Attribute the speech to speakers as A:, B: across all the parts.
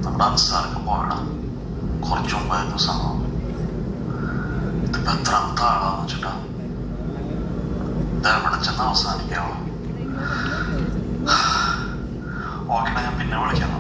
A: നമ്മുടെ അൻസാറൊക്കെ പോയടാ കുറച്ചു മുമ്പായിരുന്നു സംഭവം ഇതിപ്പോ എത്രാമത്തെ ആളാന്ന് വെച്ചിട്ടാ ഇത് എവിടെ ചെന്ന് അവസാനിക്കാവോ ഓക്കെടാ ഞാൻ പിന്നെ വിളിക്കാം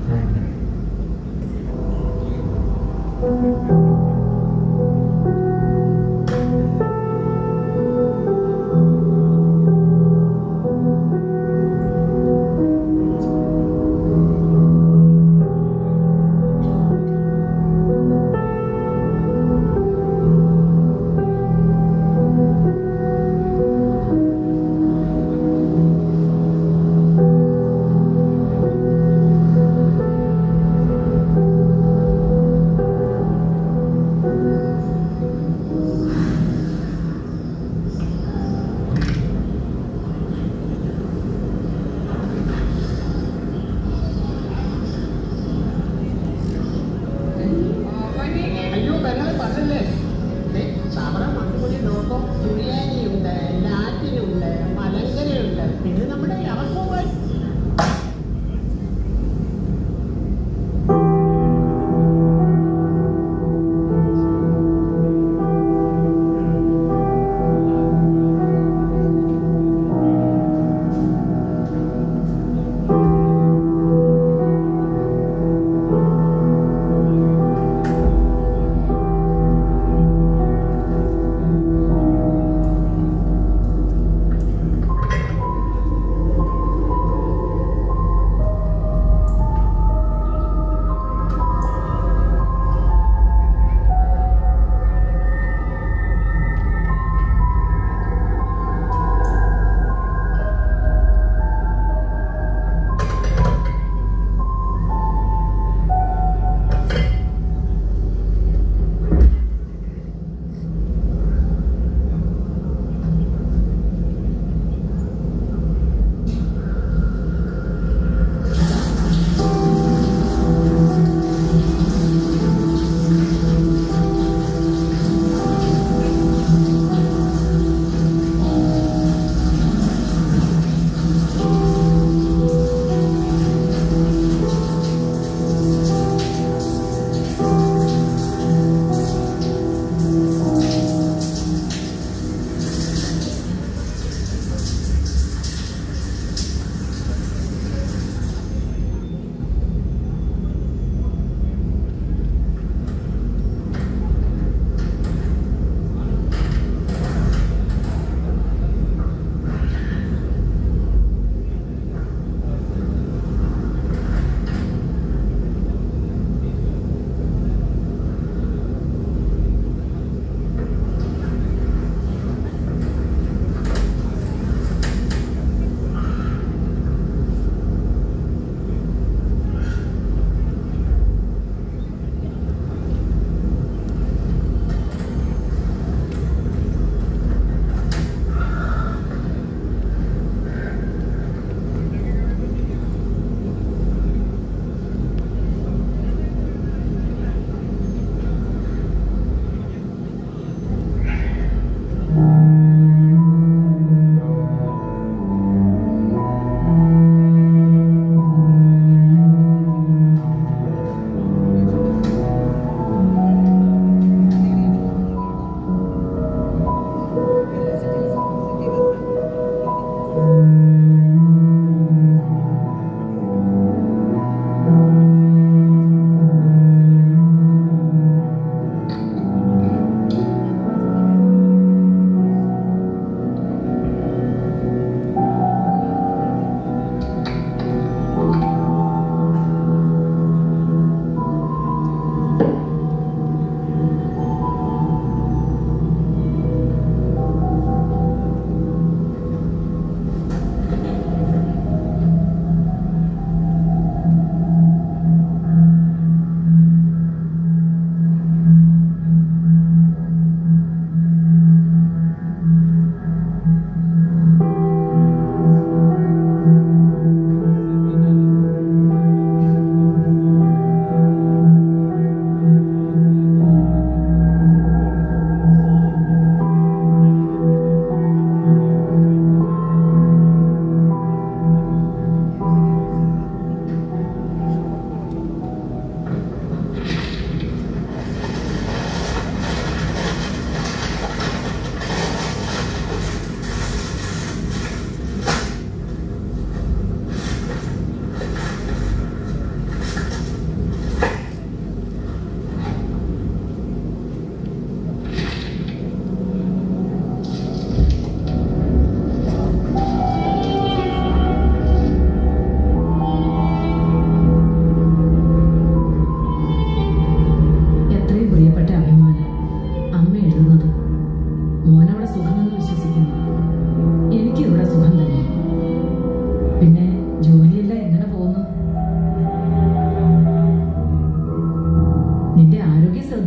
B: അയ്യോ വരാതെ പറഞ്ഞല്ലേ ദേ, സവറ മൺകുടി നോക്കും ചുഴിയാനിയുണ്ട് ലാറ്റിനുണ്ട് മലങ്കരയുണ്ട് പിന്നെ നമ്മുടെ ഇറക്കുമായി
A: ആ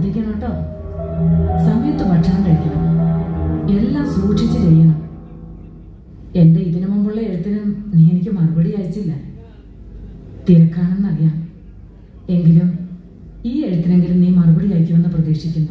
C: ശ്രദ്ധിക്കണം കേട്ടോ സമയത്ത് ഭക്ഷണം കഴിക്കണം എല്ലാം സൂക്ഷിച്ച് ചെയ്യണം എന്റെ ഇതിനു മുമ്പുള്ള എഴുത്തിനും നീ എനിക്ക് മറുപടി അയച്ചില്ല തിരക്കാണെന്നറിയാം എങ്കിലും ഈ എഴുത്തിനെങ്കിലും നീ മറുപടി അയക്കുമെന്ന് പ്രതീക്ഷിക്കുന്നു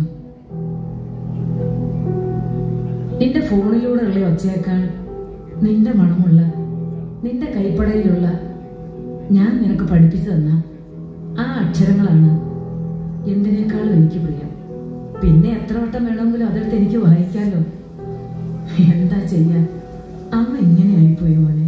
C: നിന്റെ ഫോണിലൂടെയുള്ള ഒച്ചയേക്കാൾ നിന്റെ മണമുള്ള നിന്റെ കൈപ്പടയിലുള്ള ഞാൻ നിനക്ക് പഠിപ്പിച്ചു തന്ന ആ അക്ഷരങ്ങളാണ് എന്തിനേക്കാളും എനിക്ക് പ്രിയം പിന്നെ എത്ര വട്ടം വേണമെങ്കിലും അതെടുത്ത് എനിക്ക് വായിക്കാലോ എന്താ ചെയ്യാൻ അമ്മ ഇങ്ങനെ ആയിപ്പോയി മോനെ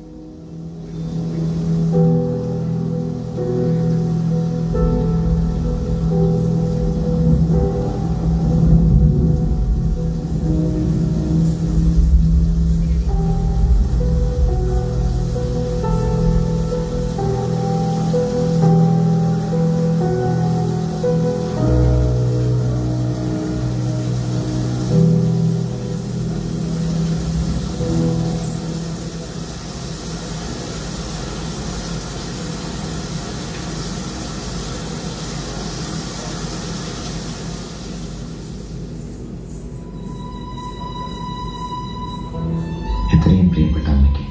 D: എത്രയും പ്രിയപ്പെട്ട അമ്മയ്ക്ക്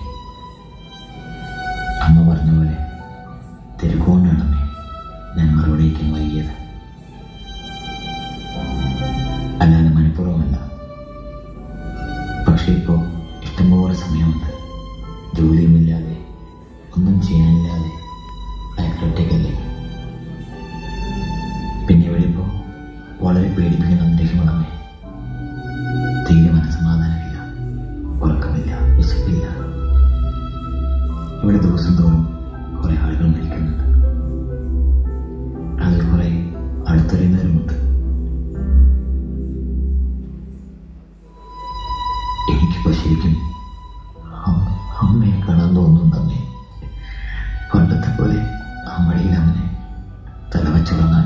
D: അമ്മ പറഞ്ഞ പോലെ തിരക്കുകൊണ്ടാണ് അമ്മേ ഞാൻ മറുപടിയേക്കാൻ വൈകിയത് അല്ലാതെ മനഃപൂർവ്വമല്ല പക്ഷെ ഇപ്പോൾ ഇഷ്ടംപോലെ സമയമുണ്ട് ജോലിയുമില്ലാതെ ഒന്നും ചെയ്യാനില്ലാതെ ഫ്ലാറ്റിലൊറ്റയ്ക്കല്ലേ പിന്നെ ഇവിടെ ഇപ്പോൾ വളരെ പേടിപ്പിക്കുന്ന അന്തരീക്ഷമാണ് അമ്മേ തീരെ മനസ്സമാധാനമില്ല ഉറക്കമില്ല വിശപ്പില്ല ഇവിടെ ദിവസം തോറും കുറെ ആളുകൾ മരിക്കുന്നുണ്ട് അതിൽ കുറെ അടുത്തറിയുന്നവരുമുണ്ട് എനിക്കിപ്പോ ശരിക്കും അമ്മ- അമ്മയെ കാണാൻ തോന്നുന്നുണ്ട് അമ്മേ പണ്ടത്തെ പോലെ അമ്മടിയിൽ അങ്ങനെ തലവച്ചുറങ്ങാൻ